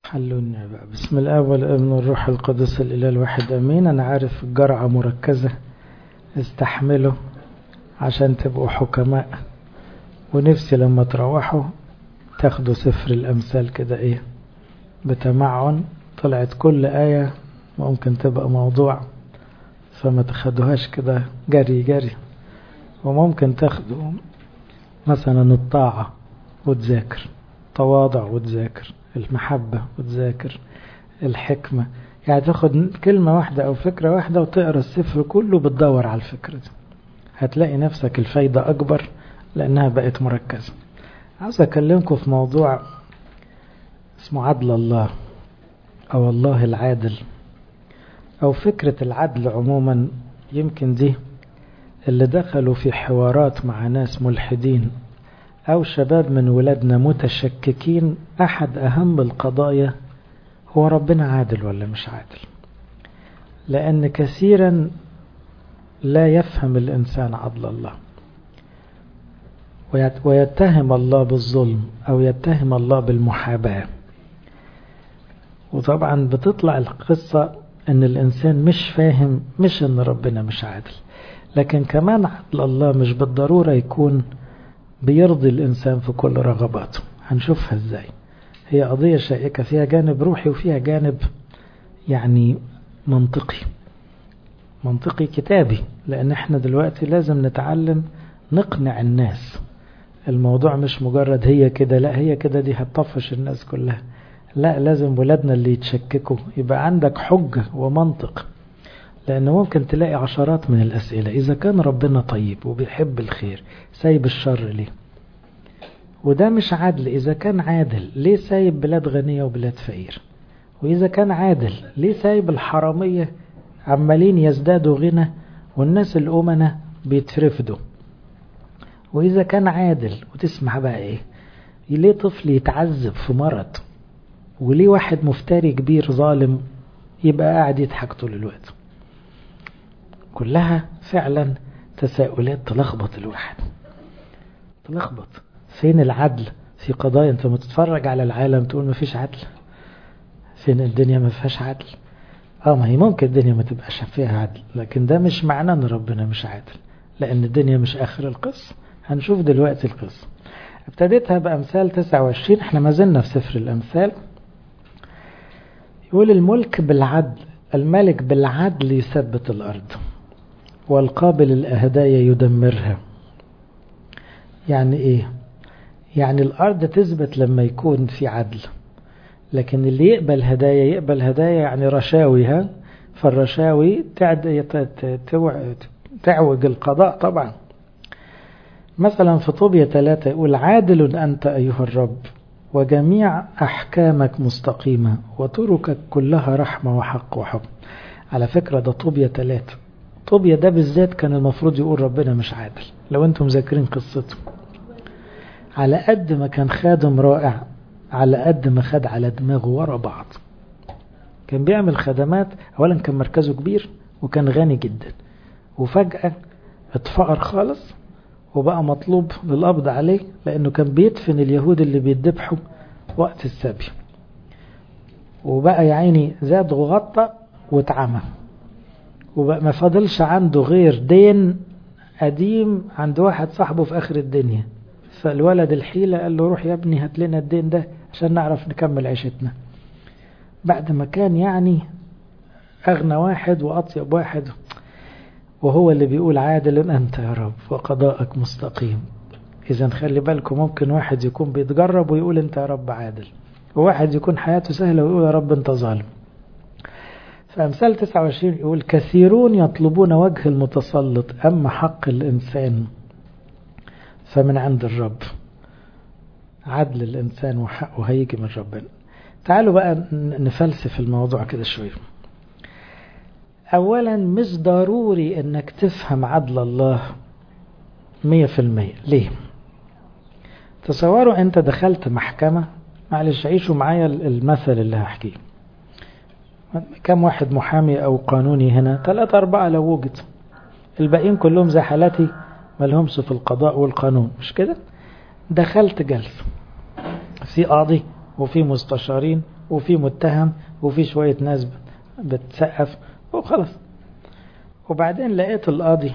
حلوني بقى بسم الله والابن والروح القدس الإله الواحد أمين أنا عارف الجرعة مركزة استحملوا عشان تبقوا حكماء ونفسي لما تروحوا تاخدوا سفر الأمثال كده إيه بتمعن طلعت كل آية ممكن تبقى موضوع فما تاخدوهاش كده جري جري وممكن تاخدوا مثلا الطاعة وتذاكر تواضع وتذاكر المحبة وتذاكر الحكمة يعني تاخد كلمة واحدة أو فكرة واحدة وتقرأ السفر كله بتدور على الفكرة دي هتلاقي نفسك الفايدة أكبر لأنها بقت مركزة عاوز أكلمكم في موضوع اسمه عدل الله أو الله العادل أو فكرة العدل عموما يمكن دي اللي دخلوا في حوارات مع ناس ملحدين أو شباب من ولادنا متشككين أحد أهم القضايا هو ربنا عادل ولا مش عادل لأن كثيرا لا يفهم الإنسان عدل الله ويتهم الله بالظلم أو يتهم الله بالمحاباة وطبعا بتطلع القصة أن الإنسان مش فاهم مش أن ربنا مش عادل لكن كمان عدل الله مش بالضرورة يكون بيرضي الإنسان في كل رغباته هنشوفها إزاي هي قضية شائكة فيها جانب روحي وفيها جانب يعني منطقي منطقي كتابي لأن احنا دلوقتي لازم نتعلم نقنع الناس الموضوع مش مجرد هي كده لا هي كده دي هتطفش الناس كلها لا لازم ولادنا اللي يتشككوا يبقى عندك حجة ومنطق لأنه ممكن تلاقي عشرات من الأسئلة إذا كان ربنا طيب وبيحب الخير سايب الشر ليه وده مش عدل إذا كان عادل ليه سايب بلاد غنية وبلاد فقير وإذا كان عادل ليه سايب الحرامية عمالين يزدادوا غنى والناس الأمنة بيترفدوا وإذا كان عادل وتسمع بقى إيه ليه طفل يتعذب في مرض وليه واحد مفتري كبير ظالم يبقى قاعد يضحك طول الوقت كلها فعلا تساؤلات تلخبط الواحد تلخبط فين العدل في قضايا انت ما تتفرج على العالم تقول ما فيش عدل فين الدنيا ما فيهاش عدل اه ما هي ممكن الدنيا ما تبقاش فيها عدل لكن ده مش معناه ان ربنا مش عادل لان الدنيا مش اخر القصة هنشوف دلوقتي القصة ابتديتها بأمثال 29 احنا ما زلنا في سفر الأمثال يقول الملك بالعدل الملك بالعدل يثبت الأرض والقابل الهدايا يدمرها يعني ايه يعني الأرض تثبت لما يكون في عدل لكن اللي يقبل هدايا يقبل هدايا يعني رشاوي ها فالرشاوي تعوج القضاء طبعا مثلا في طوبية ثلاثة يقول عادل أنت أيها الرب وجميع أحكامك مستقيمة وطرقك كلها رحمة وحق وحكم على فكرة ده طوبية ثلاثة طوبية ده بالذات كان المفروض يقول ربنا مش عادل لو انتم مذاكرين قصته على قد ما كان خادم رائع على قد ما خد على دماغه ورا بعض كان بيعمل خدمات اولا كان مركزه كبير وكان غني جدا وفجأة اتفقر خالص وبقى مطلوب للقبض عليه لانه كان بيدفن اليهود اللي بيدبحوا وقت السبي وبقى يا عيني زاد وغطى واتعمى وبقى ما فضلش عنده غير دين قديم عند واحد صاحبه في اخر الدنيا فالولد الحيلة قال له روح يا ابني هات لنا الدين ده عشان نعرف نكمل عيشتنا بعد ما كان يعني أغنى واحد وأطيب واحد وهو اللي بيقول عادل أنت يا رب وقضاءك مستقيم إذا خلي بالكم ممكن واحد يكون بيتجرب ويقول أنت يا رب عادل وواحد يكون حياته سهلة ويقول يا رب أنت ظالم فأمثال 29 يقول كثيرون يطلبون وجه المتسلط أما حق الإنسان فمن عند الرب عدل الإنسان وحقه هيجي من ربنا تعالوا بقى نفلسف الموضوع كده شوية أولا مش ضروري أنك تفهم عدل الله مية في المية ليه تصوروا أنت دخلت محكمة معلش عيشوا معايا المثل اللي هحكيه كم واحد محامي أو قانوني هنا ثلاثة أربعة لو وجد الباقيين كلهم زي حالتي ملهمش في القضاء والقانون مش كده دخلت جلسة في قاضي وفي مستشارين وفي متهم وفي شوية ناس بتسقف وخلاص وبعدين لقيت القاضي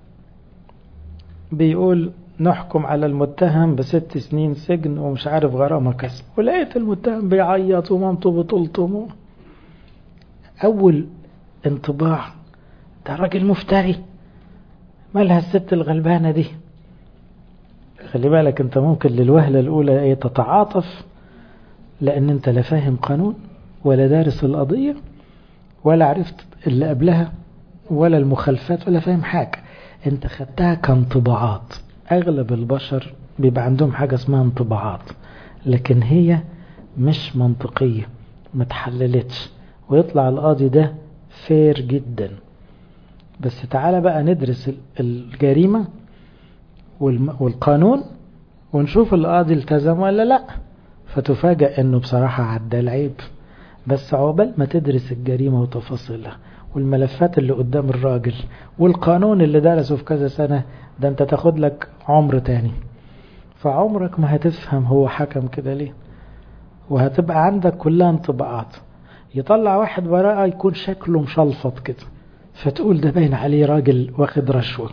بيقول نحكم على المتهم بست سنين سجن ومش عارف غرامة كسب ولقيت المتهم بيعيط ومامته بتلطمه أول انطباع ده راجل مفتري مالها الست الغلبانة دي خلي بالك انت ممكن للوهلة الأولى ايه تتعاطف لأن انت لا فاهم قانون ولا دارس القضية ولا عرفت اللي قبلها ولا المخالفات ولا فاهم حاجة انت خدتها كانطباعات اغلب البشر بيبقى عندهم حاجة اسمها انطباعات لكن هي مش منطقية متحللتش ويطلع القاضي ده فير جدا بس تعالى بقى ندرس الجريمة والقانون ونشوف القاضي التزم ولا لا فتفاجأ انه بصراحة عدى العيب بس عقبال ما تدرس الجريمة وتفاصيلها والملفات اللي قدام الراجل والقانون اللي درسه في كذا سنة ده انت تاخد لك عمر تاني فعمرك ما هتفهم هو حكم كده ليه وهتبقى عندك كلها انطباعات يطلع واحد براءة يكون شكله مشلفط كده فتقول ده باين عليه راجل واخد رشوة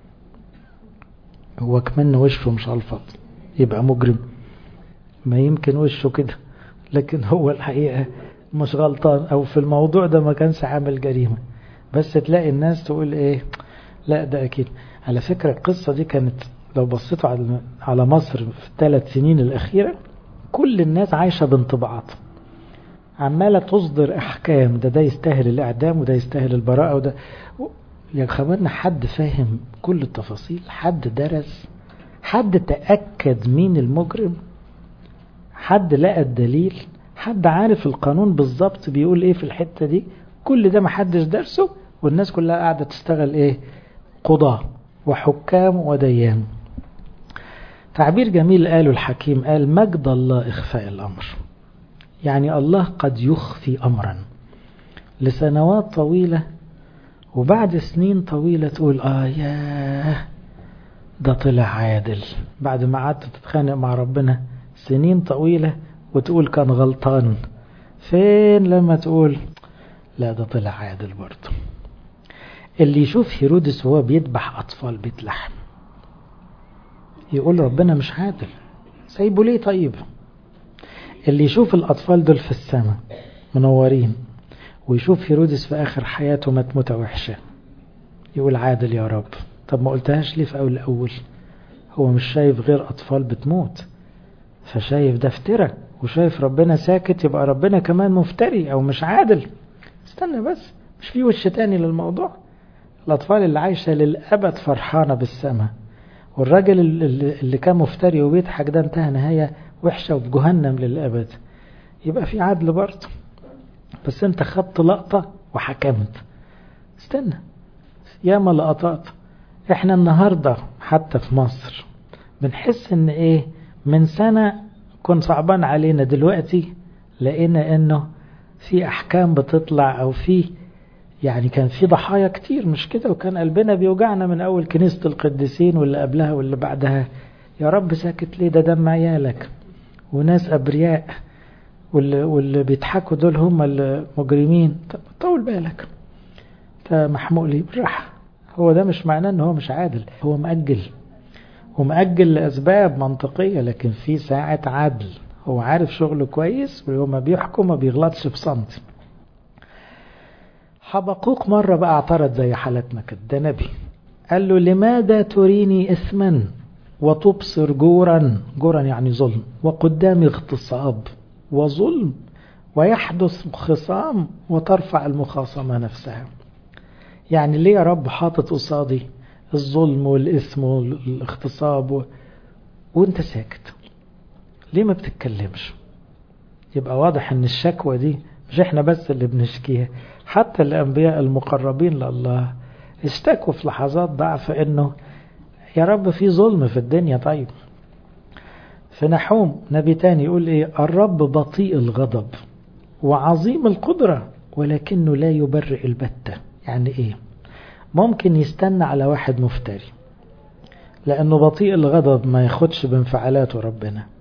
هو كمان وشه مشلفط يبقى مجرم ما يمكن وشه كده لكن هو الحقيقة مش غلطان او في الموضوع ده ما كانش عامل جريمة بس تلاقي الناس تقول ايه لا ده اكيد على فكرة القصة دي كانت لو بصيتوا على على مصر في الثلاث سنين الأخيرة كل الناس عايشة بانطباعات عمالة تصدر أحكام ده ده يستاهل الإعدام وده يستاهل البراءة وده يا خبرنا حد فاهم كل التفاصيل حد درس حد تأكد مين المجرم حد لقى الدليل حد عارف القانون بالظبط بيقول ايه في الحتة دي كل ده محدش درسه والناس كلها قاعدة تشتغل ايه قضاة وحكام وديان تعبير جميل قاله الحكيم قال مجد الله إخفاء الأمر يعني الله قد يخفي أمرا لسنوات طويلة وبعد سنين طويلة تقول آه ياه ده طلع عادل بعد ما قعدت تتخانق مع ربنا سنين طويلة وتقول كان غلطان فين لما تقول لا ده طلع عادل برضه اللي يشوف هيرودس وهو بيذبح أطفال بيت لحم يقول ربنا مش عادل سايبه ليه طيب اللي يشوف الأطفال دول في السماء منورين ويشوف هيرودس في آخر حياته مات موتة وحشة يقول عادل يا رب طب ما قلتهاش ليه في أول الأول هو مش شايف غير أطفال بتموت فشايف ده افترى وشايف ربنا ساكت يبقى ربنا كمان مفتري أو مش عادل استنى بس مش في وش تاني للموضوع الأطفال اللي عايشة للأبد فرحانة بالسماء والراجل اللي كان مفتري وبيضحك ده انتهى نهاية وحشة وفي جهنم للأبد يبقى في عدل برضه بس انت خدت لقطة وحكمت استنى ياما لقطات احنا النهاردة حتى في مصر بنحس ان ايه من سنة كن صعبان علينا دلوقتي لقينا انه في احكام بتطلع او في يعني كان في ضحايا كتير مش كده وكان قلبنا بيوجعنا من أول كنيسة القديسين واللي قبلها واللي بعدها يا رب ساكت ليه ده دم عيالك وناس أبرياء واللي, واللي بيضحكوا دول هم المجرمين طول بالك انت محموق لي بالراحة هو ده مش معناه ان هو مش عادل هو مأجل ومأجل لأسباب منطقية لكن في ساعة عدل هو عارف شغله كويس وهو ما بيحكم ما بيغلطش في سنتي حبقوق مرة بقى اعترض زي حالتنا كده ده نبي قال له لماذا تريني إثما وتبصر جورا جورا يعني ظلم وقدامي اغتصاب وظلم ويحدث خصام وترفع المخاصمة نفسها يعني ليه يا رب حاطط قصادي الظلم والإثم والاغتصاب و... وانت ساكت ليه ما بتتكلمش يبقى واضح ان الشكوى دي مش احنا بس اللي بنشكيها حتى الأنبياء المقربين لله اشتكوا في لحظات ضعف انه يا رب في ظلم في الدنيا طيب في نحوم نبي تاني يقول ايه الرب بطيء الغضب وعظيم القدرة ولكنه لا يبرئ البتة يعني ايه ممكن يستنى على واحد مفتري لانه بطيء الغضب ما ياخدش بانفعالاته ربنا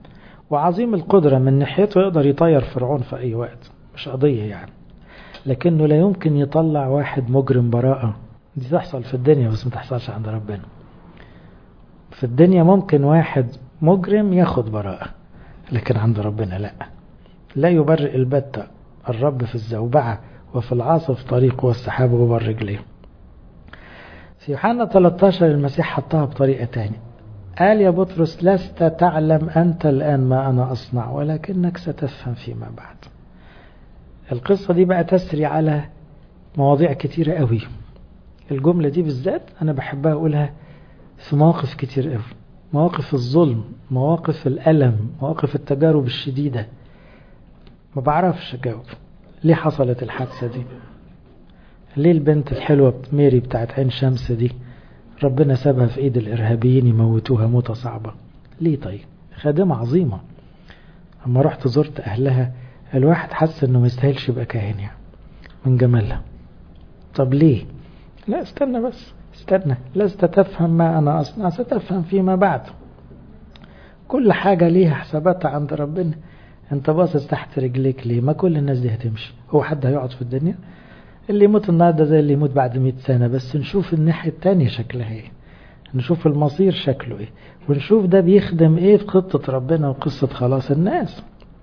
وعظيم القدرة من ناحيته يقدر يطير فرعون في أي وقت مش قضية يعني لكنه لا يمكن يطلع واحد مجرم براءة دي تحصل في الدنيا بس ما تحصلش عند ربنا في الدنيا ممكن واحد مجرم ياخد براءة لكن عند ربنا لا لا يبرئ البتة الرب في الزوبعة وفي العاصف طريق والسحاب غبر رجليه في يوحنا 13 المسيح حطها بطريقة تانية قال يا بطرس لست تعلم أنت الآن ما أنا أصنع ولكنك ستفهم فيما بعد القصة دي بقى تسري على مواضيع كتيرة قوي الجملة دي بالذات أنا بحبها أقولها في مواقف كتير قوي مواقف الظلم مواقف الألم مواقف التجارب الشديدة ما بعرفش أجاوب ليه حصلت الحادثة دي ليه البنت الحلوة ميري بتاعت عين شمس دي ربنا سابها في ايد الارهابيين يموتوها موتة صعبة ليه طيب خادمة عظيمة اما رحت زرت اهلها الواحد حس انه ما يستاهلش يبقى كاهن يعني من جمالها طب ليه لا استنى بس استنى لست تفهم ما انا اصنع ستفهم فيما بعد كل حاجة ليها حساباتها عند ربنا انت باصص تحت رجليك ليه ما كل الناس دي هتمشي هو حد هيقعد في الدنيا اللي يموت النهارده زي اللي يموت بعد 100 سنة بس نشوف الناحية التانية شكلها ايه نشوف المصير شكله ايه ونشوف ده بيخدم ايه في خطة ربنا وقصة خلاص الناس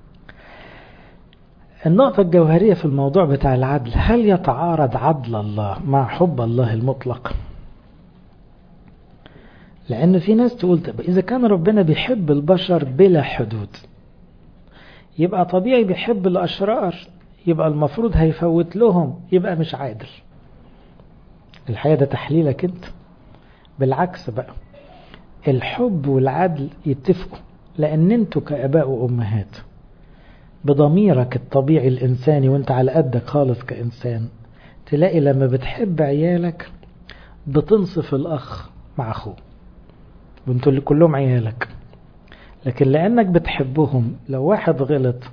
النقطة الجوهرية في الموضوع بتاع العدل هل يتعارض عدل الله مع حب الله المطلق لأن في ناس تقول طب إذا كان ربنا بيحب البشر بلا حدود يبقى طبيعي بيحب الأشرار يبقى المفروض هيفوت لهم يبقى مش عادل الحقيقة ده تحليلك انت بالعكس بقى الحب والعدل يتفقوا لان انتوا كاباء وامهات بضميرك الطبيعي الانساني وانت على قدك خالص كانسان تلاقي لما بتحب عيالك بتنصف الاخ مع اخوه وانتوا اللي كلهم عيالك لكن لانك بتحبهم لو واحد غلط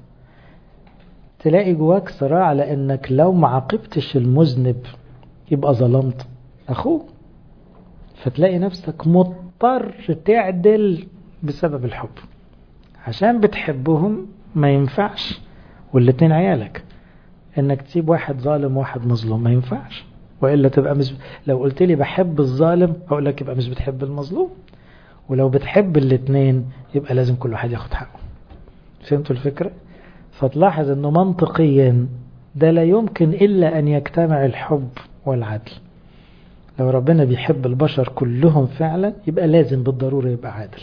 تلاقي جواك صراع لانك لو ما عاقبتش المذنب يبقى ظلمت اخوه فتلاقي نفسك مضطر تعدل بسبب الحب عشان بتحبهم ما ينفعش والاتنين عيالك انك تسيب واحد ظالم وواحد مظلوم ما ينفعش والا تبقى مش لو قلت لي بحب الظالم هقول لك يبقى مش بتحب المظلوم ولو بتحب الاتنين يبقى لازم كل واحد ياخد حقه فهمتوا الفكره فتلاحظ انه منطقيا ده لا يمكن الا ان يجتمع الحب والعدل لو ربنا بيحب البشر كلهم فعلا يبقى لازم بالضرورة يبقى عادل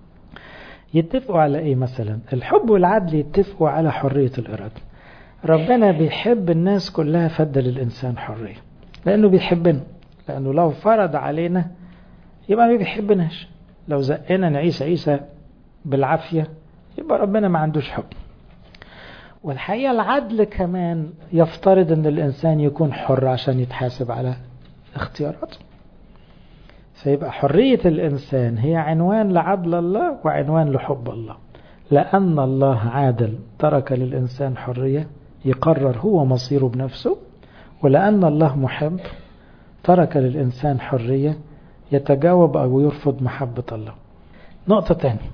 يتفقوا على ايه مثلا الحب والعدل يتفقوا على حرية الارادة ربنا بيحب الناس كلها فد للانسان حرية لانه بيحبنا لانه لو فرض علينا يبقى ما بيحبناش لو زقنا نعيش عيسى بالعافية يبقى ربنا ما عندوش حب والحقيقة العدل كمان يفترض ان الانسان يكون حر عشان يتحاسب على اختياراته فيبقى حرية الإنسان هي عنوان لعدل الله وعنوان لحب الله لأن الله عادل ترك للإنسان حرية يقرر هو مصيره بنفسه ولأن الله محب ترك للإنسان حرية يتجاوب أو يرفض محبة الله نقطة تانية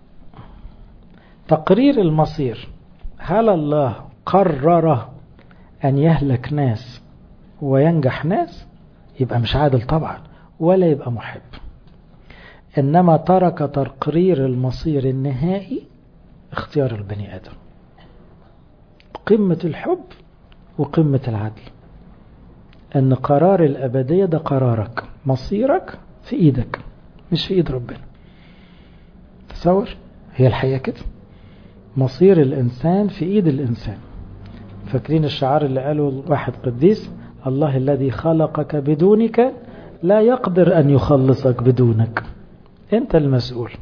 تقرير المصير هل الله قرر أن يهلك ناس وينجح ناس يبقى مش عادل طبعا ولا يبقى محب إنما ترك تقرير المصير النهائي اختيار البني آدم قمة الحب وقمة العدل أن قرار الأبدية ده قرارك مصيرك في إيدك مش في إيد ربنا تصور هي الحقيقة كده مصير الإنسان في إيد الإنسان فاكرين الشعار اللي قاله واحد قديس الله الذي خلقك بدونك لا يقدر أن يخلصك بدونك أنت المسؤول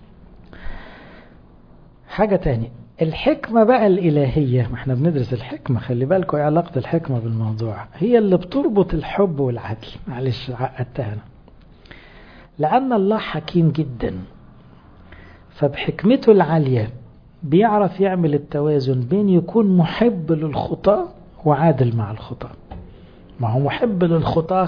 حاجة تانية الحكمة بقى الإلهية ما احنا بندرس الحكمة خلي بالكم ايه علاقة الحكمة بالموضوع هي اللي بتربط الحب والعدل معلش عقدتها أنا لأن الله حكيم جدا فبحكمته العالية بيعرف يعمل التوازن بين يكون محب للخطاة وعادل مع الخطاة ما هو محب للخطاة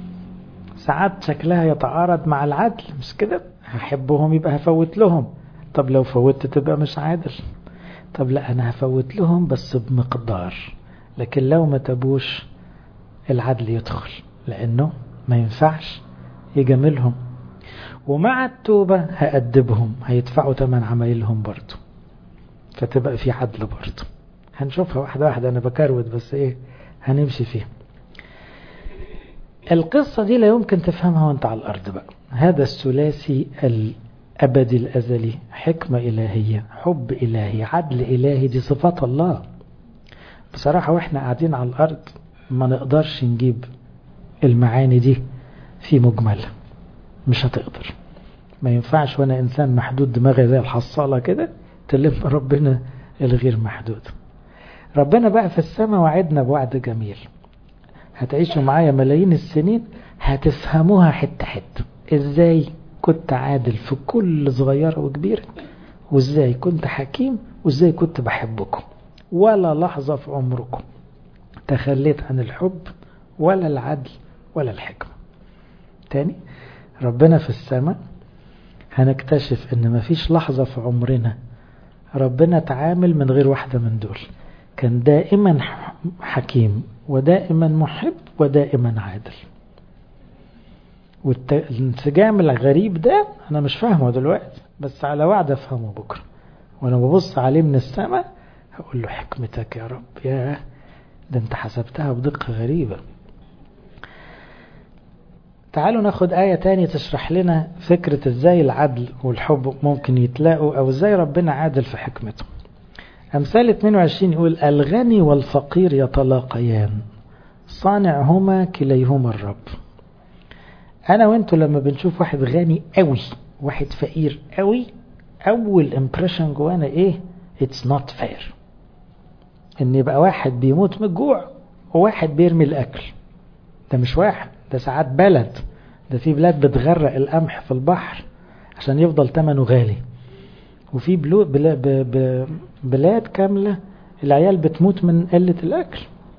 ساعات شكلها يتعارض مع العدل مش كده هحبهم يبقى هفوت لهم طب لو فوتت تبقى مش عادل طب لا انا هفوت لهم بس بمقدار لكن لو ما تبوش العدل يدخل لانه ما ينفعش يجاملهم ومع التوبة هأدبهم هيدفعوا تمن عمايلهم برضو فتبقى في عدل برضو هنشوفها واحدة واحدة أنا بكروت بس إيه هنمشي فيها القصة دي لا يمكن تفهمها وانت على الأرض بقى هذا الثلاثي الأبدي الأزلي حكمة إلهية حب إلهي عدل إلهي دي صفات الله بصراحة واحنا قاعدين على الأرض ما نقدرش نجيب المعاني دي في مجملها مش هتقدر ما ينفعش وانا انسان محدود دماغي زي الحصالة كده تلم ربنا الغير محدود ربنا بقى في السماء وعدنا بوعد جميل هتعيشوا معايا ملايين السنين هتفهموها حتة حتة ازاي كنت عادل في كل صغيرة وكبيرة وازاي كنت حكيم وازاي كنت بحبكم ولا لحظة في عمركم تخليت عن الحب ولا العدل ولا الحكمة تاني ربنا في السماء هنكتشف ان مفيش لحظة في عمرنا ربنا تعامل من غير واحدة من دول كان دائما حكيم ودائما محب ودائما عادل والانسجام الغريب ده انا مش فاهمه دلوقتي بس على وعد افهمه بكرة وانا ببص عليه من السماء هقول له حكمتك يا رب يا ده انت حسبتها بدقة غريبة تعالوا ناخد آية تاني تشرح لنا فكرة ازاي العدل والحب ممكن يتلاقوا او ازاي ربنا عادل في حكمته أمثال 22 يقول الغني والفقير يتلاقيان صانعهما كليهما الرب أنا وانتوا لما بنشوف واحد غني قوي واحد فقير قوي أول امبريشن جوانا إيه it's not fair إن يبقى واحد بيموت من الجوع وواحد بيرمي الأكل ده مش واحد ده ساعات بلد ده في بلاد بتغرق القمح في البحر عشان يفضل ثمنه غالي وفي بلاد كاملة العيال بتموت من قلة الأكل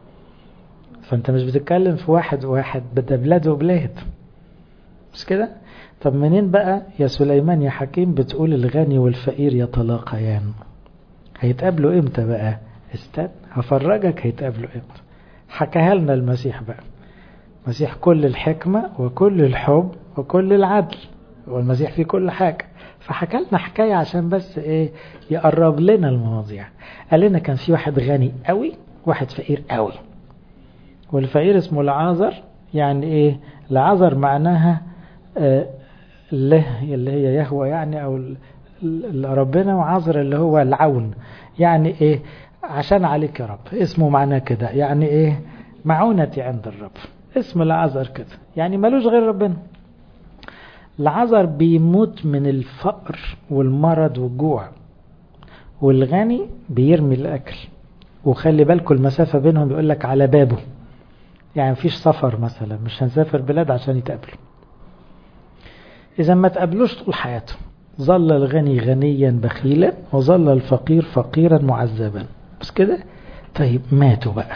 فأنت مش بتتكلم في واحد واحد ده بلاد وبلاد مش كده طب منين بقى يا سليمان يا حكيم بتقول الغني والفقير يتلاقيان هيتقابلوا امتى بقى استنى هفرجك هيتقابلوا امتى حكاها لنا المسيح بقى المسيح كل الحكمة وكل الحب وكل العدل والمسيح فيه كل حاجة فحكى لنا حكاية عشان بس ايه يقرب لنا المواضيع قال لنا كان في واحد غني قوي واحد فقير قوي والفقير اسمه العازر يعني ايه العازر معناها آه له اللي هي يهوى يعني او ربنا وعازر اللي هو العون يعني ايه عشان عليك يا رب اسمه معناه كده يعني ايه معونتي عند الرب اسم العذر كده يعني ملوش غير ربنا العذر بيموت من الفقر والمرض والجوع والغني بيرمي الأكل وخلي بالكم المسافة بينهم بيقول لك على بابه يعني مفيش سفر مثلا مش هنسافر بلاد عشان يتقابلوا إذا ما تقابلوش طول حياته ظل الغني غنيا بخيلا وظل الفقير فقيرا معذبا بس كده طيب ماتوا بقى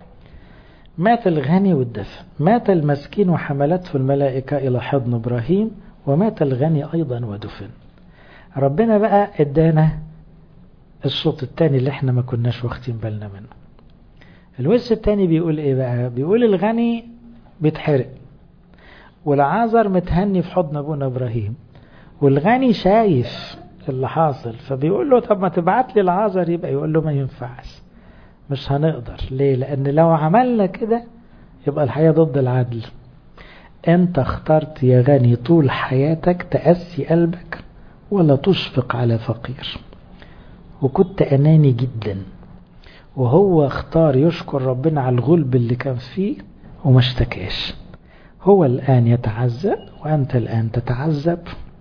مات الغني والدفن مات المسكين وحملته الملائكة إلى حضن إبراهيم ومات الغني أيضا ودفن ربنا بقى ادانا الصوت التاني اللي احنا ما كناش واخدين بالنا منه الوش التاني بيقول ايه بقى بيقول الغني بيتحرق والعازر متهني في حضن ابونا ابراهيم والغني شايف اللي حاصل فبيقول له طب ما تبعت لي العازر يبقى يقول له ما ينفعش مش هنقدر ليه لان لو عملنا كده يبقى الحياة ضد العدل انت اخترت يا غني طول حياتك تأسي قلبك ولا تشفق على فقير وكنت أناني جدا وهو اختار يشكر ربنا على الغلب اللي كان فيه وما اشتكاش هو الآن يتعذب وأنت الآن تتعذب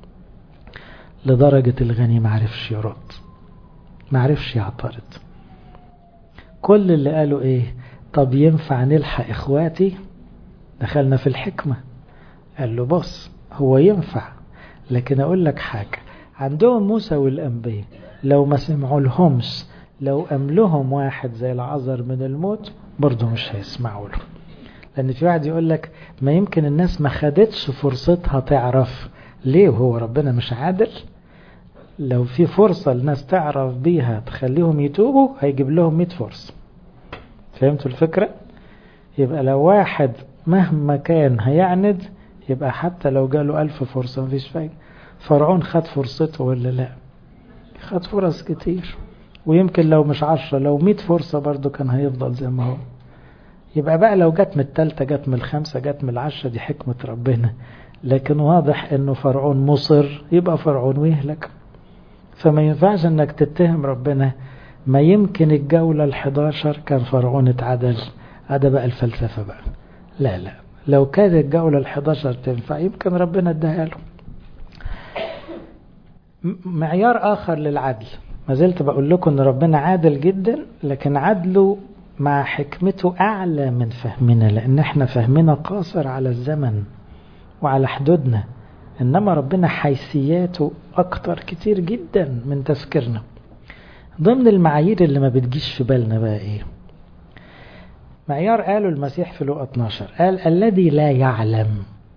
لدرجة الغني معرفش يرد معرفش يعترض كل اللي قالوا ايه طب ينفع نلحق اخواتي دخلنا في الحكمة قال له بص هو ينفع لكن اقول لك حاجة عندهم موسى والانبياء لو ما سمعوا لهمش لو املهم واحد زي العذر من الموت برضه مش هيسمعوا له لان في واحد يقول لك ما يمكن الناس ما خدتش فرصتها تعرف ليه وهو ربنا مش عادل لو في فرصة الناس تعرف بيها تخليهم يتوبوا هيجيب لهم 100 فرصة فهمتوا الفكرة يبقى لو واحد مهما كان هيعند يبقى حتى لو جاله ألف فرصة مفيش فايدة فرعون خد فرصته ولا لا خد فرص كتير ويمكن لو مش عشرة لو مئة فرصة برضو كان هيفضل زي ما هو يبقى بقى لو جت من التالتة جت من الخمسة جت من العشرة دي حكمة ربنا لكن واضح انه فرعون مصر يبقى فرعون ويهلك فما ينفعش انك تتهم ربنا ما يمكن الجولة الحداشر كان فرعون اتعدل هذا بقى الفلسفة بقى لا لا لو كانت الجولة الحداشر تنفع يمكن ربنا اداها له معيار آخر للعدل ما زلت بقول لكم ان ربنا عادل جدا لكن عدله مع حكمته أعلى من فهمنا لأن احنا فهمنا قاصر على الزمن وعلى حدودنا إنما ربنا حيثياته أكتر كتير جدا من تفكيرنا ضمن المعايير اللي ما بتجيش في بالنا بقى إيه معيار قاله المسيح في لقى 12 قال الذي لا يعلم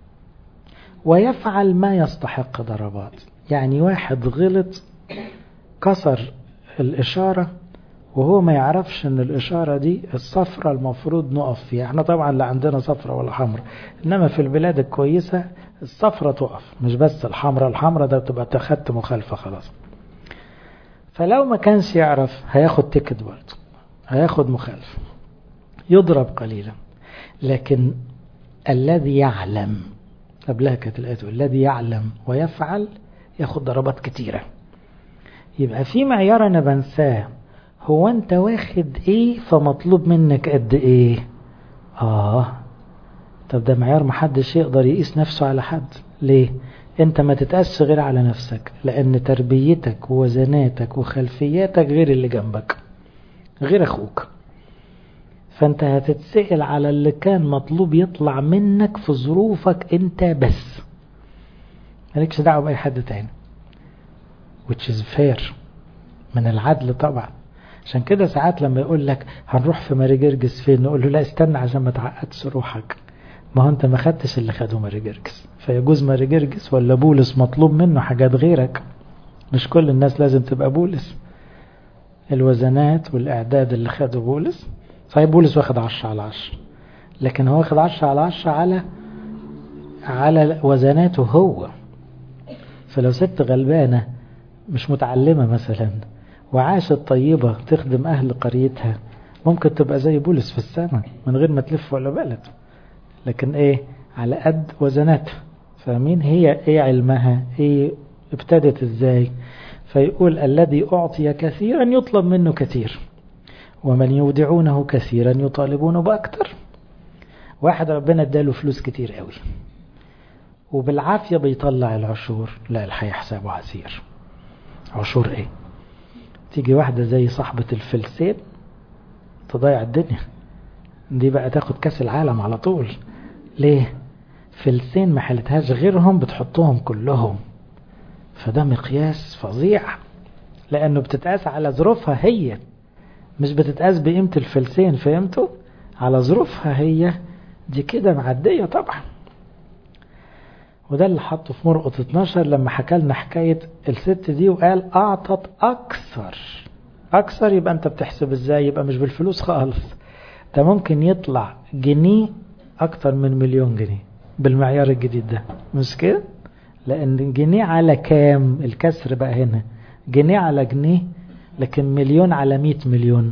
ويفعل ما يستحق ضربات يعني واحد غلط كسر الإشارة وهو ما يعرفش ان الإشارة دي الصفرة المفروض نقف فيها احنا طبعا لا عندنا صفرة ولا حمرة انما في البلاد الكويسة الصفرة تقف مش بس الحمرة الحمرة ده بتبقى تخدت مخالفة خلاص فلو ما كانش يعرف هياخد تيكت برضه هياخد مخالفة يضرب قليلا لكن الذي يعلم قبلها كانت الآية الذي يعلم ويفعل ياخد ضربات كتيرة يبقى في معيار أنا بنساه هو أنت واخد إيه فمطلوب منك قد إيه آه طب ده معيار محدش يقدر يقيس نفسه على حد ليه انت ما تتقاس غير على نفسك لان تربيتك ووزناتك وخلفياتك غير اللي جنبك غير اخوك فانت هتتسأل على اللي كان مطلوب يطلع منك في ظروفك انت بس مالكش دعوه باي حد تاني which is fair من العدل طبعا عشان كده ساعات لما يقول لك هنروح في ماري جرجس فين نقول له لا استنى عشان ما تعقدش روحك ما هو انت ما خدتش اللي خده ماري جرجس فيجوز ماري جرجس ولا بولس مطلوب منه حاجات غيرك مش كل الناس لازم تبقى بولس الوزنات والاعداد اللي خده بولس صحيح بولس واخد عشرة على عشرة لكن هو واخد عشرة على عشرة على على وزناته هو فلو ست غلبانة مش متعلمة مثلا وعاشت طيبة تخدم أهل قريتها ممكن تبقى زي بولس في السماء من غير ما تلف ولا بلد لكن ايه على قد وزناتها فاهمين هي ايه علمها ايه ابتدت ازاي فيقول الذي أعطي كثيرا يطلب منه كثير ومن يودعونه كثيرا يطالبونه بأكثر واحد ربنا اداله فلوس كتير قوي وبالعافية بيطلع العشور لا الحقيقة حسابه عسير عشور ايه تيجي واحدة زي صاحبة الفلسين تضيع الدنيا دي بقى تاخد كاس العالم على طول ليه فلسين ما حلتهاش غيرهم بتحطهم كلهم فده مقياس فظيع لانه بتتقاس على ظروفها هي مش بتتقاس بقيمة الفلسين فهمتوا على ظروفها هي دي كده معدية طبعا وده اللي حطه في مرقط 12 لما حكى لنا حكاية الست دي وقال أعطت أكثر أكثر يبقى أنت بتحسب إزاي يبقى مش بالفلوس خالص ده ممكن يطلع جنيه أكتر من مليون جنيه بالمعيار الجديد ده مش كده لأن جنيه على كام الكسر بقى هنا جنيه على جنيه لكن مليون على مئة مليون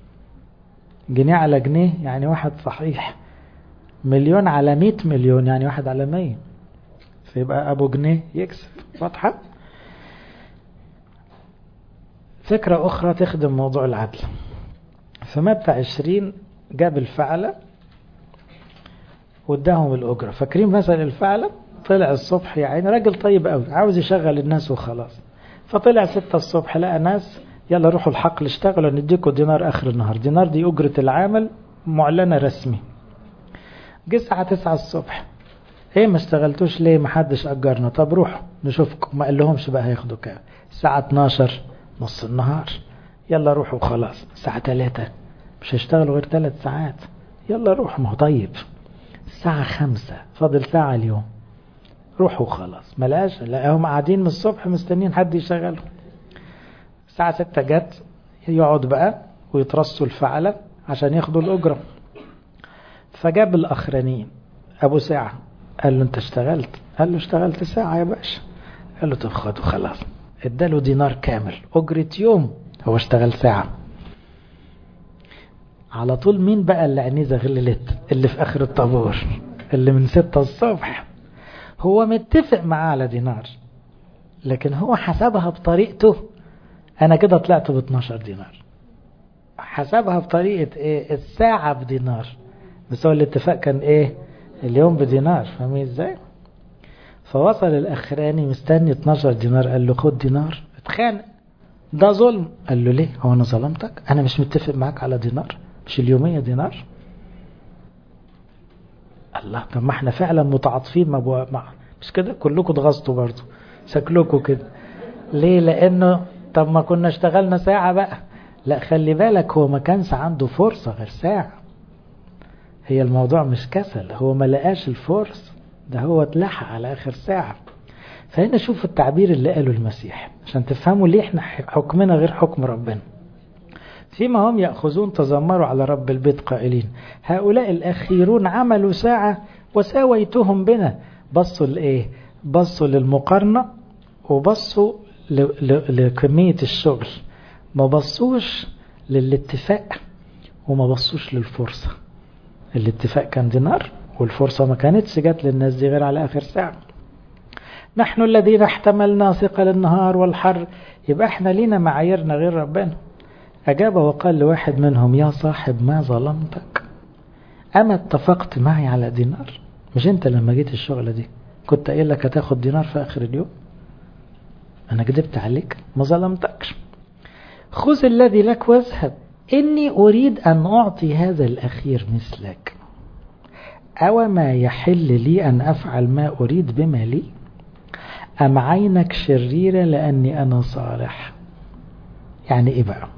جنيه على جنيه يعني واحد صحيح مليون على مئة مليون يعني واحد على مية فيبقى أبو جنيه يكسب واضحة فكرة أخرى تخدم موضوع العدل في متى عشرين جاب الفعلة واداهم الأجرة فاكرين مثلا الفعلة طلع الصبح يعني راجل طيب قوي عاوز يشغل الناس وخلاص فطلع ستة الصبح لقى ناس يلا روحوا الحقل اشتغلوا نديكوا دينار آخر النهار دينار دي أجرة العامل معلنة رسمي جه الساعة تسعة الصبح ايه ما اشتغلتوش ليه ما حدش أجرنا طب روحوا نشوفكم ما قال لهمش بقى هياخدوا كام الساعة 12 نص النهار يلا روحوا خلاص الساعة 3 مش هيشتغلوا غير 3 ساعات يلا روح ما هو طيب الساعة 5 فاضل ساعة اليوم روحوا خلاص ملاش لقاهم قاعدين من الصبح مستنيين حد يشغلهم الساعة ستة جت يقعد بقى ويترصوا الفعلة عشان ياخدوا الأجرة فجاب الأخرانيين أبو ساعة قال له أنت اشتغلت قال له اشتغلت ساعة يا باشا قال له طب خده خلاص اداله دينار كامل أجرة يوم هو اشتغل ساعة على طول مين بقى اللي عينيه زغللت اللي في آخر الطابور اللي من ستة الصبح هو متفق معاه على دينار لكن هو حسبها بطريقته أنا كده طلعت ب 12 دينار حسبها بطريقة إيه الساعة بدينار بس هو الاتفاق كان إيه اليوم بدينار فاهمين إزاي فوصل الأخراني مستني 12 دينار قال له خد دينار اتخانق ده ظلم قال له ليه هو أنا ظلمتك أنا مش متفق معاك على دينار مش اليومية دينار الله طب ما احنا فعلا متعاطفين مع مع مش كده كلكم اتغصتوا برضه شكلكم كده ليه لانه طب ما كنا اشتغلنا ساعة بقى لا خلي بالك هو ما كانش عنده فرصة غير ساعة هي الموضوع مش كسل هو ما لقاش الفرصة ده هو اتلحق على اخر ساعة فهنا شوف التعبير اللي قاله المسيح عشان تفهموا ليه احنا حكمنا غير حكم ربنا فيما هم يأخذون تذمروا على رب البيت قائلين هؤلاء الأخيرون عملوا ساعة وساويتهم بنا بصوا لإيه بصوا للمقارنة وبصوا لكمية الشغل ما بصوش للاتفاق وما بصوش للفرصة الاتفاق كان دينار والفرصة ما كانتش جات للناس دي غير على آخر ساعة نحن الذين احتملنا ثقل النهار والحر يبقى احنا لينا معاييرنا غير ربنا أجاب وقال لواحد منهم يا صاحب ما ظلمتك أما اتفقت معي على دينار مش أنت لما جيت الشغلة دي كنت قايل لك هتاخد دينار في آخر اليوم أنا كذبت عليك ما ظلمتكش خذ الذي لك واذهب إني أريد أن أعطي هذا الأخير مثلك أو ما يحل لي أن أفعل ما أريد بما لي أم عينك شريرة لأني أنا صالح يعني إيه بقى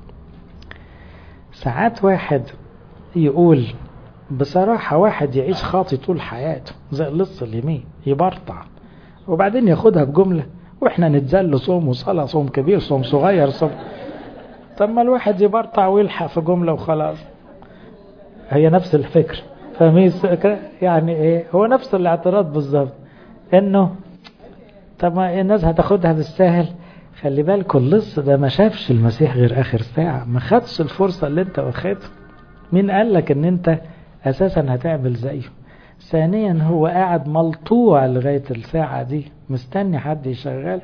ساعات واحد يقول بصراحة واحد يعيش خاطي طول حياته زي اللص اليمين يبرطع وبعدين ياخدها بجملة واحنا نتذل صوم وصلاة صوم كبير صوم صغير صوم طب ما الواحد يبرطع ويلحق في جملة وخلاص هي نفس الفكر فاهمين يعني ايه هو نفس الاعتراض بالظبط انه طب ما الناس هتاخدها بالساهل خلي بالكم اللص ده ما شافش المسيح غير اخر ساعة ما خدش الفرصة اللي انت واخدها مين قال لك ان انت اساسا هتعمل زيه ثانيا هو قاعد ملطوع لغاية الساعة دي مستني حد يشغله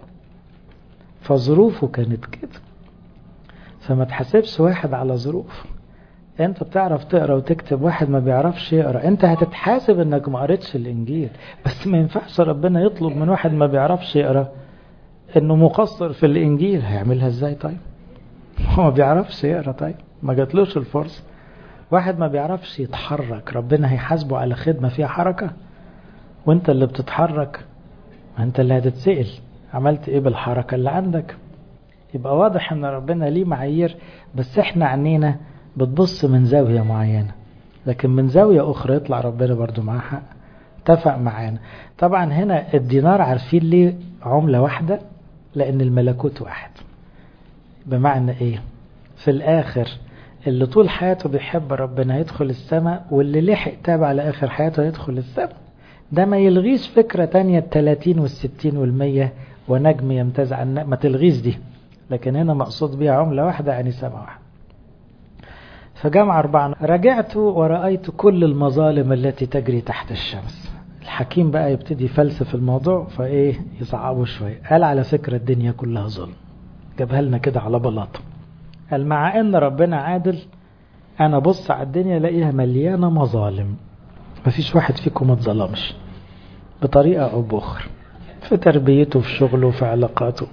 فظروفه كانت كده فما تحسبش واحد على ظروف انت بتعرف تقرا وتكتب واحد ما بيعرفش يقرا انت هتتحاسب انك ما قريتش الانجيل بس ما ينفعش ربنا يطلب من واحد ما بيعرفش يقرا انه مقصر في الانجيل هيعملها ازاي طيب هو ما بيعرفش يقرا طيب ما جاتلوش الفرصه واحد ما بيعرفش يتحرك ربنا هيحاسبه على خدمه فيها حركه وانت اللي بتتحرك ما انت اللي هتتسال عملت ايه بالحركه اللي عندك يبقى واضح ان ربنا ليه معايير بس احنا عينينا بتبص من زاويه معينه لكن من زاويه اخرى يطلع ربنا برضو معاه حق اتفق معانا طبعا هنا الدينار عارفين ليه عمله واحده لأن الملكوت واحد بمعنى إيه في الآخر اللي طول حياته بيحب ربنا يدخل السماء واللي لحق تابع على آخر حياته يدخل السماء ده ما يلغيش فكرة تانية التلاتين والستين والمية ونجم يمتاز عن ما تلغيش دي لكن هنا مقصود بيها عملة واحدة يعني سماء واحدة فجمع أربعة رجعت ورأيت كل المظالم التي تجري تحت الشمس الحكيم بقى يبتدي يفلسف الموضوع فايه يصعبه شويه قال على فكره الدنيا كلها ظلم جابها لنا كده على بلاطه قال مع ان ربنا عادل انا بص على الدنيا الاقيها مليانه مظالم مفيش واحد فيكم ما اتظلمش بطريقه او باخرى في تربيته في شغله في علاقاته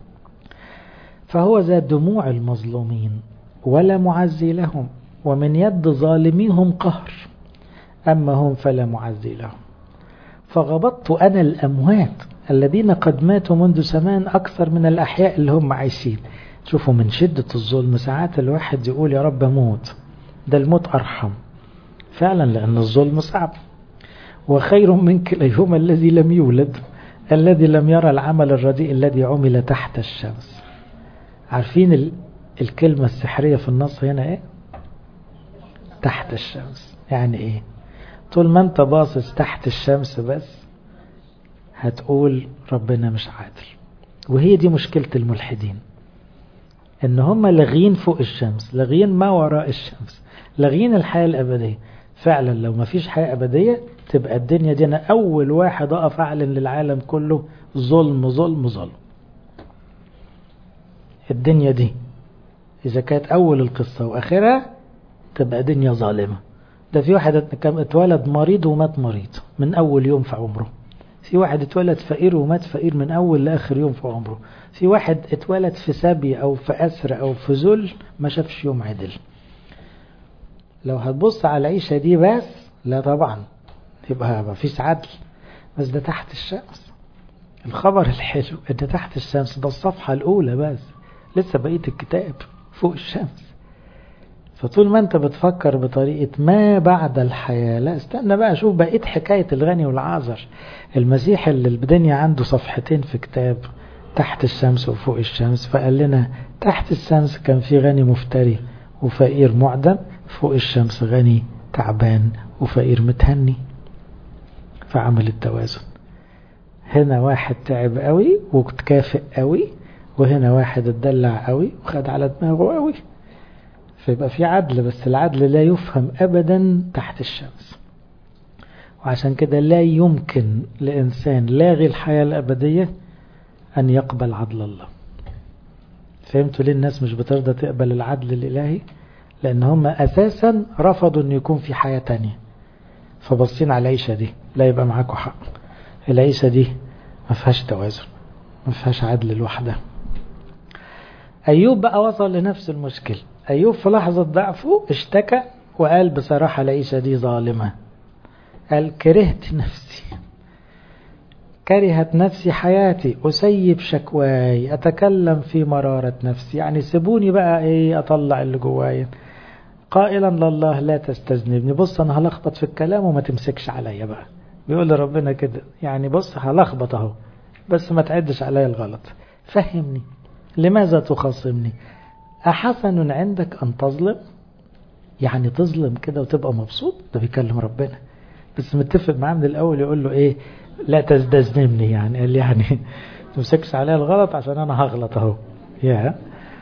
فهو ذا دموع المظلومين ولا معزي لهم ومن يد ظالميهم قهر أما هم فلا معزي لهم فغبطت أنا الأموات الذين قد ماتوا منذ زمان أكثر من الأحياء اللي هم عايشين شوفوا من شدة الظلم ساعات الواحد يقول يا رب موت ده الموت أرحم فعلا لأن الظلم صعب وخير من كليهما الذي لم يولد الذي لم يرى العمل الرديء الذي عمل تحت الشمس عارفين ال... الكلمة السحرية في النص هنا ايه تحت الشمس يعني ايه طول ما انت باصص تحت الشمس بس هتقول ربنا مش عادل وهي دي مشكلة الملحدين ان هم لاغين فوق الشمس لاغين ما وراء الشمس لاغين الحياة الأبدية فعلا لو ما فيش حياة أبدية تبقى الدنيا دي أنا أول واحد أقف أعلن للعالم كله ظلم ظلم ظلم الدنيا دي إذا كانت أول القصة وآخرها تبقى دنيا ظالمة ده في واحد اتولد مريض ومات مريض من أول يوم في عمره في واحد اتولد فقير ومات فقير من أول لآخر يوم في عمره في واحد اتولد في سبي أو في أسر أو في ذل ما شافش يوم عدل لو هتبص على العيشة دي بس لا طبعا يبقى ما فيش عدل بس ده تحت الشمس الخبر الحلو ان تحت الشمس ده الصفحة الأولى بس لسه بقية الكتاب فوق الشمس فطول ما انت بتفكر بطريقة ما بعد الحياة لا استنى بقى شوف بقية حكاية الغني والعازر المسيح اللي الدنيا عنده صفحتين في كتاب تحت الشمس وفوق الشمس فقال لنا تحت الشمس كان في غني مفتري وفقير معدم فوق الشمس غني تعبان وفقير متهني فعمل التوازن هنا واحد تعب قوي وتكافئ قوي وهنا واحد اتدلع قوي وخد على دماغه قوي فيبقى في عدل بس العدل لا يفهم ابدا تحت الشمس وعشان كده لا يمكن لإنسان لاغي الحياة الأبدية أن يقبل عدل الله فهمتوا ليه الناس مش بترضى تقبل العدل الإلهي لأن هم أساسا رفضوا أن يكون في حياة تانية فبصين على العيشة دي لا يبقى معاكم حق العيشة دي ما فيهاش توازن ما فيهاش عدل لوحدها أيوب بقى وصل لنفس المشكلة أيوب في لحظة ضعفه اشتكى وقال بصراحة العيشة دي ظالمة قال كرهت نفسي كرهت نفسي حياتي أسيب شكواي أتكلم في مرارة نفسي يعني سيبوني بقى إيه أطلع اللي جوايا قائلا لله لا تستذنبني بص أنا هلخبط في الكلام وما تمسكش عليا بقى بيقول لربنا كده يعني بص هلخبط أهو بس ما تعدش عليا الغلط فهمني لماذا تخاصمني أحسن عندك أن تظلم يعني تظلم كده وتبقى مبسوط ده بيكلم ربنا بس متفق معاه من الأول يقول له إيه لا تستذنبني يعني قال لي يعني تمسكش عليا الغلط عشان أنا هغلط أهو يا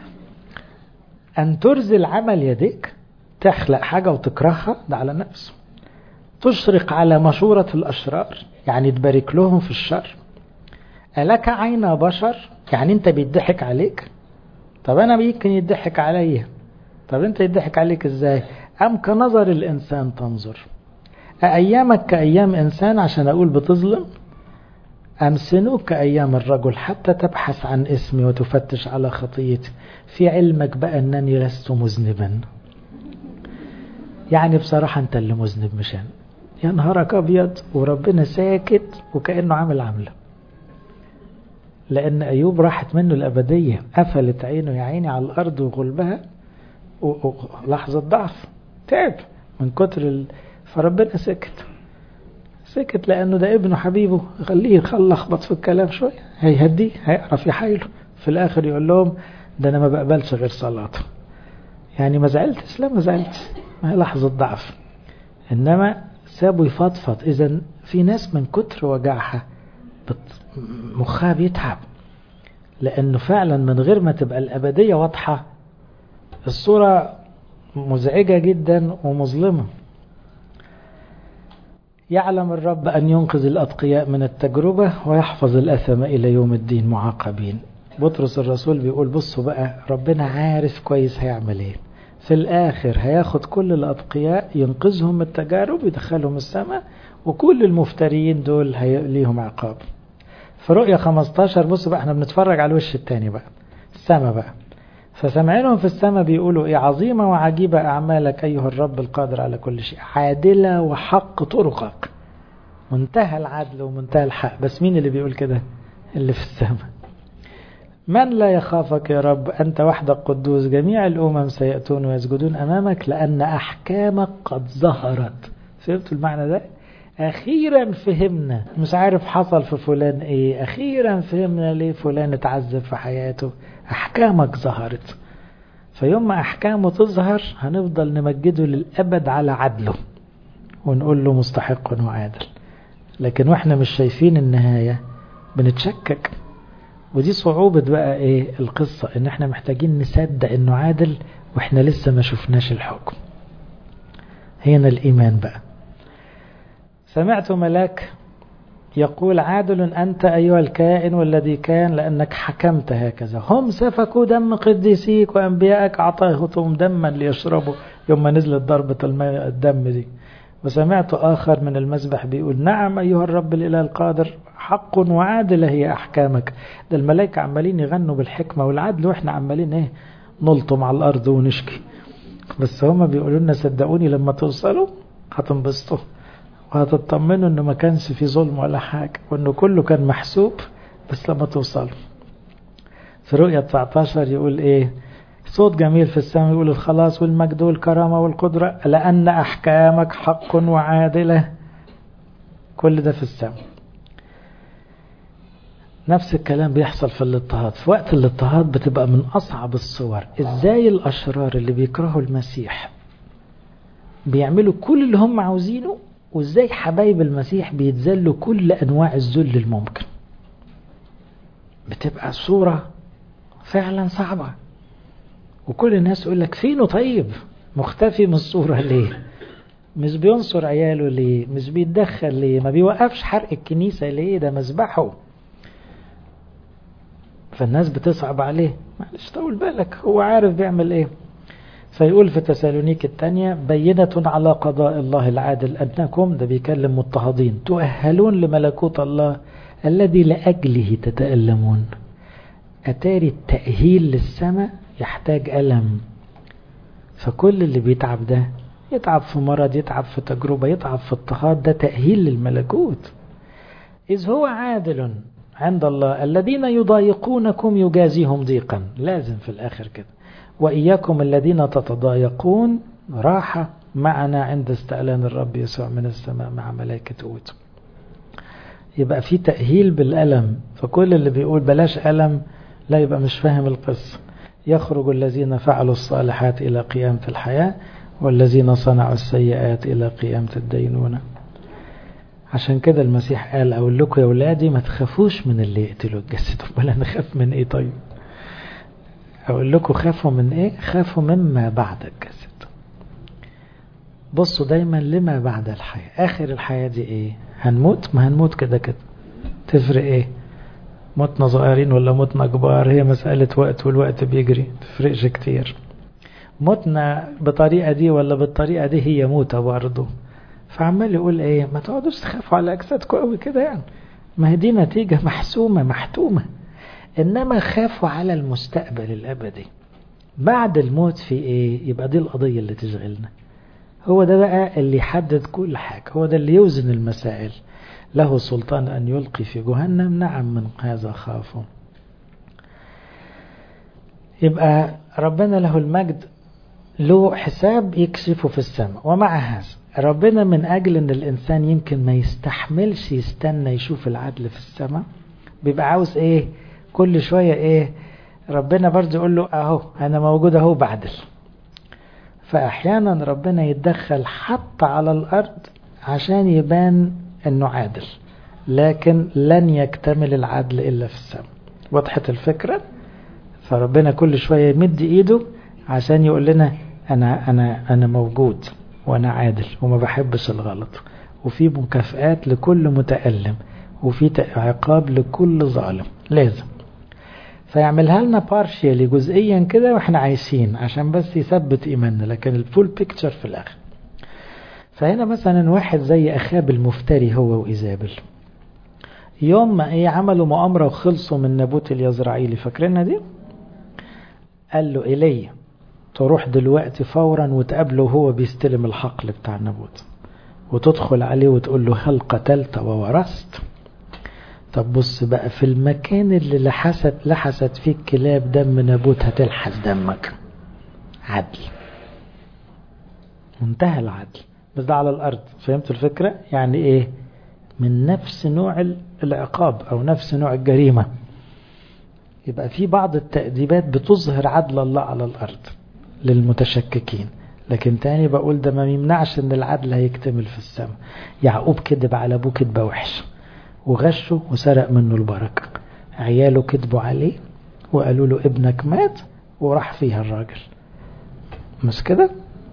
أن ترزل عمل يديك تخلق حاجة وتكرهها ده على نفسه تشرق على مشورة الأشرار يعني تبارك لهم في الشر ألك عين بشر يعني أنت بيضحك عليك طب أنا يمكن يضحك عليا طب أنت يضحك عليك إزاي أم كنظر الإنسان تنظر أأيامك كأيام إنسان عشان أقول بتظلم أم سنوك كأيام الرجل حتى تبحث عن اسمي وتفتش على خطيتي في علمك بقى أنني لست مذنبا يعني بصراحة أنت اللي مذنب مش أنا يا نهارك أبيض وربنا ساكت وكأنه عامل عملة لأن أيوب راحت منه الأبدية قفلت عينه يا عيني على الأرض وغلبها ولحظة ضعف تعب من كتر ال... فربنا سكت سكت لأنه ده ابنه حبيبه خليه يخلخبط في الكلام شوية هيهديه هيعرف يحايله في الآخر يقول لهم ده أنا ما بقبلش غير صلاته يعني ما زعلتش لا ما زعلتش ما هي لحظة ضعف إنما سابه يفضفض إذا في ناس من كتر وجعها مخها بيتعب لأنه فعلا من غير ما تبقى الأبدية واضحة الصورة مزعجة جدا ومظلمة يعلم الرب أن ينقذ الأتقياء من التجربة ويحفظ الأثم إلى يوم الدين معاقبين بطرس الرسول بيقول بصوا بقى ربنا عارف كويس هيعمل ايه في الآخر هياخد كل الأتقياء ينقذهم من التجارب يدخلهم السماء وكل المفتريين دول ليهم عقاب في رؤية 15 بصوا بقى احنا بنتفرج على الوش التاني بقى السماء بقى فسمعينهم في السماء بيقولوا ايه عظيمة وعجيبة أعمالك أيها الرب القادر على كل شيء عادلة وحق طرقك منتهى العدل ومنتهى الحق بس مين اللي بيقول كده اللي في السماء من لا يخافك يا رب أنت وحدك قدوس جميع الأمم سيأتون ويسجدون أمامك لأن أحكامك قد ظهرت فهمتوا المعنى ده اخيرا فهمنا مش عارف حصل في فلان ايه اخيرا فهمنا ليه فلان اتعذب في حياته احكامك ظهرت فيوم ما احكامه تظهر هنفضل نمجده للابد على عدله ونقول له مستحق وعادل لكن واحنا مش شايفين النهاية بنتشكك ودي صعوبة بقى ايه القصة ان احنا محتاجين نصدق انه عادل واحنا لسه ما شفناش الحكم هنا الايمان بقى سمعت ملاك يقول عادل أنت أيها الكائن والذي كان لأنك حكمت هكذا هم سفكوا دم قديسيك وأنبيائك أعطاهم دما ليشربوا يوم ما نزلت ضربة الماء الدم دي وسمعت آخر من المسبح بيقول نعم أيها الرب الإله القادر حق وعادل هي أحكامك ده الملائكة عمالين يغنوا بالحكمة والعدل وإحنا عمالين إيه نلطم على الأرض ونشكي بس هما بيقولوا لنا صدقوني لما توصلوا هتنبسطوا وهتطمنوا انه ما كانش في ظلم ولا حاجة وانه كله كان محسوب بس لما توصلوا في رؤية 19 يقول ايه صوت جميل في السماء يقول الخلاص والمجد والكرامة والقدرة لأن أحكامك حق وعادلة كل ده في السماء نفس الكلام بيحصل في الاضطهاد في وقت الاضطهاد بتبقى من أصعب الصور إزاي الأشرار اللي بيكرهوا المسيح بيعملوا كل اللي هم عاوزينه وإزاي حبايب المسيح بيتذلوا كل أنواع الذل الممكن بتبقى صورة فعلا صعبة وكل الناس يقول لك فينه طيب مختفي من الصورة ليه مش بينصر عياله ليه مش بيتدخل ليه ما بيوقفش حرق الكنيسة ليه ده مذبحه فالناس بتصعب عليه معلش طول بالك هو عارف بيعمل ايه فيقول في تسالونيك الثانية بينة على قضاء الله العادل أنكم ده بيكلم مضطهدين تؤهلون لملكوت الله الذي لأجله تتألمون أتاري التأهيل للسماء يحتاج ألم فكل اللي بيتعب ده يتعب في مرض يتعب في تجربة يتعب في اضطهاد ده تأهيل للملكوت إذ هو عادل عند الله الذين يضايقونكم يجازيهم ضيقا لازم في الآخر كده وإياكم الذين تتضايقون راحة معنا عند استعلان الرب يسوع من السماء مع ملائكة قوته يبقى في تأهيل بالألم فكل اللي بيقول بلاش ألم لا يبقى مش فاهم القصة يخرج الذين فعلوا الصالحات إلى قيامة الحياة والذين صنعوا السيئات إلى قيامة الدينونة عشان كده المسيح قال أقول لكم يا ولادي ما تخافوش من اللي يقتلوا الجسد ولا نخاف من إيه طيب أقول لكم خافوا من إيه خافوا مما بعد الجسد بصوا دايما لما بعد الحياة آخر الحياة دي إيه هنموت ما هنموت كده كده تفرق إيه متنا صغيرين ولا متنا كبار هي مسألة وقت والوقت بيجري تفرقش كتير متنا بطريقة دي ولا بالطريقة دي هي موتة برضه فعمال يقول ايه ما تقعدوش تخافوا على اجسادكم قوي كده يعني ما هي دي نتيجة محسومة محتومة انما خافوا على المستقبل الابدي بعد الموت في ايه يبقى دي القضية اللي تشغلنا هو ده بقى اللي يحدد كل حاجة هو ده اللي يوزن المسائل له سلطان أن يلقي في جهنم نعم من هذا خافوا يبقى ربنا له المجد له حساب يكشفه في السماء ومع هذا ربنا من أجل أن الإنسان يمكن ما يستحملش يستنى يشوف العدل في السماء بيبقى عاوز إيه كل شوية إيه ربنا برضه يقول له أهو أنا موجود أهو بعدل فأحيانا ربنا يتدخل حتى على الأرض عشان يبان أنه عادل لكن لن يكتمل العدل إلا في السماء وضحت الفكرة فربنا كل شوية يمد إيده عشان يقول لنا أنا, أنا, أنا موجود وأنا عادل وما بحبش الغلط وفي مكافآت لكل متألم وفي عقاب لكل ظالم لازم فيعملها لنا بارشيالي جزئيا كده واحنا عايشين عشان بس يثبت ايماننا لكن الفول بيكتشر في الاخر فهنا مثلا واحد زي اخاب المفتري هو وايزابل يوم ما ايه عملوا مؤامرة وخلصوا من نابوت اليزرعيلي فاكرينها دي قال له إلي تروح دلوقتي فورا وتقابله وهو بيستلم الحقل بتاع نابوت وتدخل عليه وتقول له هل قتلت وورثت طب بص بقى في المكان اللي لحست لحست فيه كلاب دم نابوت هتلحس دمك عدل منتهى العدل بس ده على الأرض فهمتوا الفكرة يعني إيه من نفس نوع العقاب أو نفس نوع الجريمة يبقى في بعض التأديبات بتظهر عدل الله على الأرض للمتشككين لكن تاني بقول ده ما يمنعش ان العدل هيكتمل في السماء يعقوب كذب على ابوه كذبه وحشه وغشه وسرق منه البركه عياله كذبوا عليه وقالوا له ابنك مات وراح فيها الراجل مش كده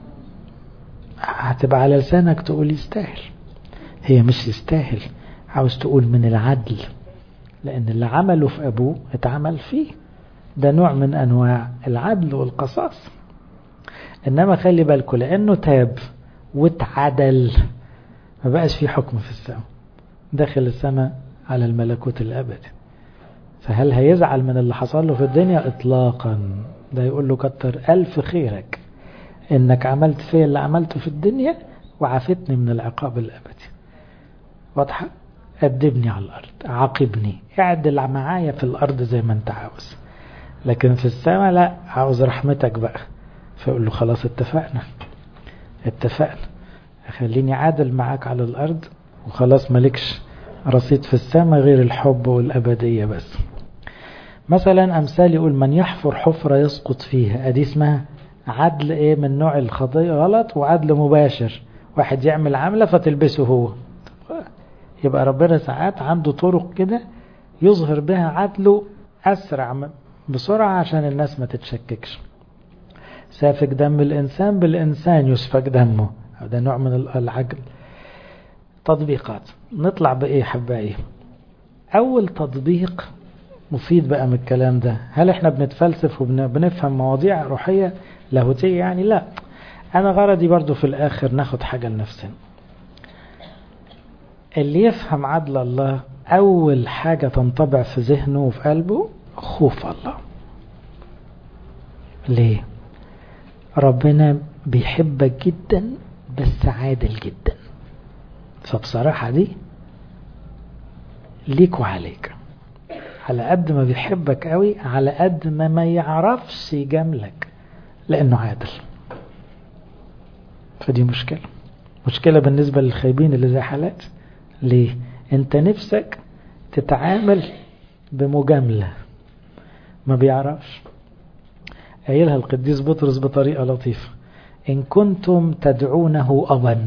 هتبقى على لسانك تقول يستاهل هي مش يستاهل عاوز تقول من العدل لأن اللي عمله في أبوه اتعمل فيه ده نوع من أنواع العدل والقصاص إنما خلي بالكم لأنه تاب واتعدل ما بقاش في حكم في السماء داخل السماء على الملكوت الأبدي فهل هيزعل من اللي حصل له في الدنيا إطلاقا ده يقول له كتر ألف خيرك إنك عملت فيا اللي عملته في الدنيا وعافتني من العقاب الأبدي واضحة أدبني على الأرض عاقبني اعدل معايا في الأرض زي ما أنت عاوز لكن في السماء لا عاوز رحمتك بقى فيقول له خلاص اتفقنا اتفقنا خليني عادل معاك على الأرض وخلاص مالكش رصيد في السماء غير الحب والأبدية بس مثلا أمثال يقول من يحفر حفرة يسقط فيها أدي اسمها عدل إيه من نوع الخطيئة غلط وعدل مباشر واحد يعمل عملة فتلبسه هو يبقى ربنا ساعات عنده طرق كده يظهر بها عدله أسرع بسرعة عشان الناس ما تتشككش سافك دم الإنسان بالإنسان يسفك دمه هذا نوع من العجل تطبيقات نطلع بإيه حبايب أول تطبيق مفيد بقى من الكلام ده هل احنا بنتفلسف وبنفهم مواضيع روحية لاهوتية يعني لا أنا غرضي برضو في الآخر ناخد حاجة لنفسنا اللي يفهم عدل الله أول حاجة تنطبع في ذهنه وفي قلبه خوف الله ليه ربنا بيحبك جدا بس عادل جدا فبصراحة دي ليك وعليك على قد ما بيحبك قوي على قد ما ما يعرفش يجاملك لأنه عادل فدي مشكلة مشكلة بالنسبة للخايبين اللي زي حالات ليه انت نفسك تتعامل بمجاملة ما بيعرفش قايلها القديس بطرس بطريقة لطيفة إن كنتم تدعونه أبا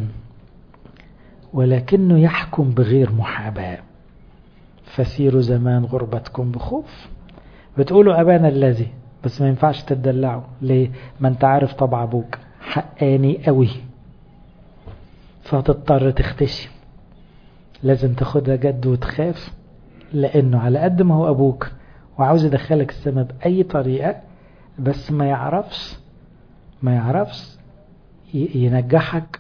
ولكنه يحكم بغير محاباة فسيروا زمان غربتكم بخوف بتقولوا أبانا الذي بس ما ينفعش تدلعوا ليه ما انت عارف طبع أبوك حقاني قوي فهتضطر تختشي لازم تاخدها جد وتخاف لأنه على قد ما هو أبوك وعاوز يدخلك السماء بأي طريقة بس ما يعرفش ما يعرفش ينجحك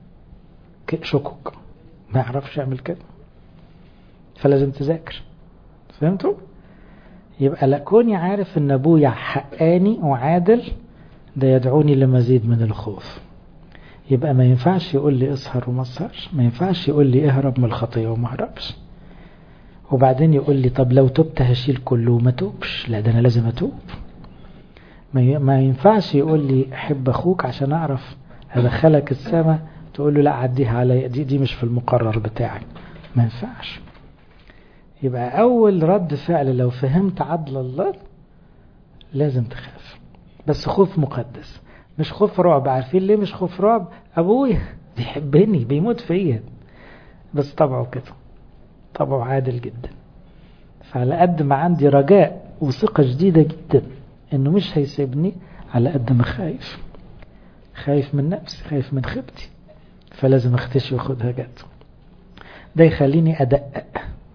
شكك ما يعرفش يعمل كده فلازم تذاكر فهمتوا يبقى لكوني عارف ان ابويا حقاني وعادل ده يدعوني لمزيد من الخوف يبقى ما ينفعش يقول لي اسهر وما اسهرش ما ينفعش يقول لي اهرب من الخطيه وما اهربش وبعدين يقول لي طب لو تبت هشيل كله وما توبش لا ده انا لازم اتوب ما ينفعش يقول لي حب اخوك عشان اعرف ادخلك السماء تقول له لا عديها عليا دي دي مش في المقرر بتاعي ما ينفعش يبقى اول رد فعل لو فهمت عدل الله لازم تخاف بس خوف مقدس مش خوف رعب عارفين ليه مش خوف رعب ابويا بيحبني بيموت فيا بس طبعه كده طبعه عادل جدا فعلى قد ما عندي رجاء وثقة جديدة جدا انه مش هيسيبني على قد ما خايف خايف من نفسي خايف من خيبتي فلازم اختشي واخدها جد ده يخليني ادقق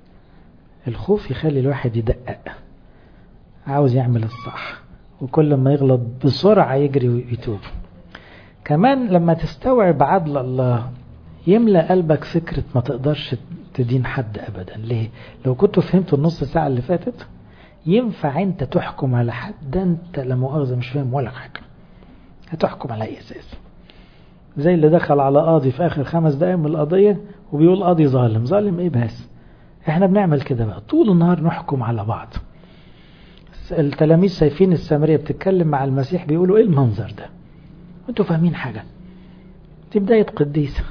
الخوف يخلي الواحد يدقق عاوز يعمل الصح وكل ما يغلط بسرعة يجري ويتوب كمان لما تستوعب عدل الله يملأ قلبك فكرة ما تقدرش تدين حد أبدا ليه لو كنت فهمت النص ساعة اللي فاتت ينفع انت تحكم على حد ده انت لا مؤاخذة مش فاهم ولا حاجة هتحكم على اي اساس زي اللي دخل على قاضي في اخر خمس دقايق من القضية وبيقول قاضي ظالم ظالم ايه بس احنا بنعمل كده بقى طول النهار نحكم على بعض التلاميذ شايفين السامرية بتتكلم مع المسيح بيقولوا ايه المنظر ده انتوا فاهمين حاجة دي بداية قديسة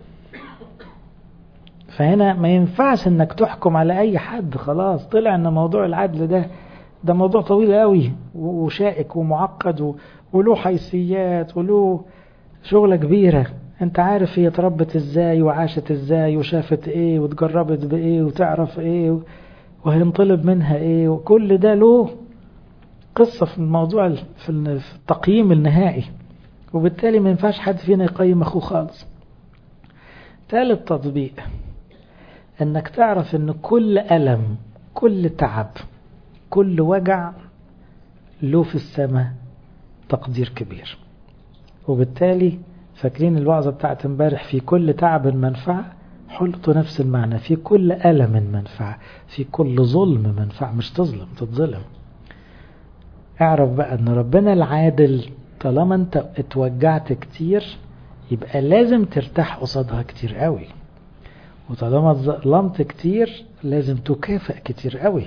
فهنا ما ينفعش انك تحكم على اي حد خلاص طلع ان موضوع العدل ده ده موضوع طويل قوي وشائك ومعقد وله حيثيات وله شغلة كبيرة انت عارف هي اتربت ازاي وعاشت ازاي وشافت ايه وتجربت بايه وتعرف ايه وهينطلب منها ايه وكل ده له قصة في الموضوع في التقييم النهائي وبالتالي ما ينفعش حد فينا يقيم اخوه خالص ثالث تطبيق انك تعرف ان كل ألم كل تعب كل وجع له في السماء تقدير كبير وبالتالي فاكرين الوعظة بتاعت امبارح في كل تعب منفعة حلطوا نفس المعنى في كل ألم منفعة في كل ظلم منفعة مش تظلم تتظلم اعرف بقى ان ربنا العادل طالما انت اتوجعت كتير يبقى لازم ترتاح قصادها كتير قوي وطالما ظلمت كتير لازم تكافئ كتير قوي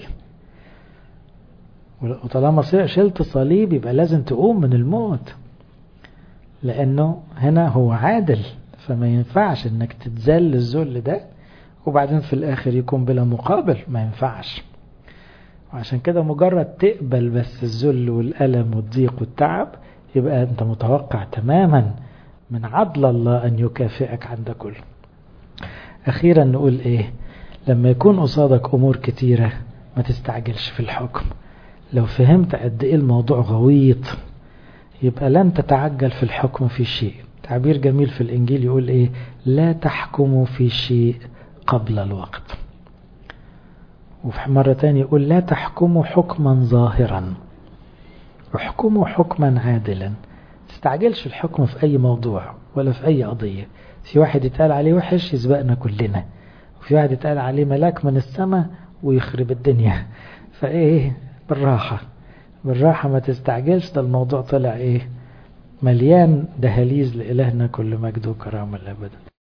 وطالما شلت صليب يبقى لازم تقوم من الموت لانه هنا هو عادل فما ينفعش انك تتذل الذل ده وبعدين في الاخر يكون بلا مقابل ما ينفعش وعشان كده مجرد تقبل بس الذل والألم والضيق والتعب يبقى انت متوقع تماما من عدل الله ان يكافئك عند كل اخيرا نقول ايه لما يكون قصادك امور كتيرة ما تستعجلش في الحكم لو فهمت قد ايه الموضوع غويط يبقى لن تتعجل في الحكم في شيء تعبير جميل في الانجيل يقول ايه لا تحكموا في شيء قبل الوقت وفي مرة تانية يقول لا تحكموا حكما ظاهرا احكموا حكما عادلا تستعجلش الحكم في اي موضوع ولا في اي قضية في واحد يتقال عليه وحش يسبقنا كلنا وفي واحد يتقال عليه ملاك من السماء ويخرب الدنيا فايه بالراحة بالراحة ما تستعجلش ده الموضوع طلع ايه مليان دهاليز لإلهنا كل مجد وكرامة الأبد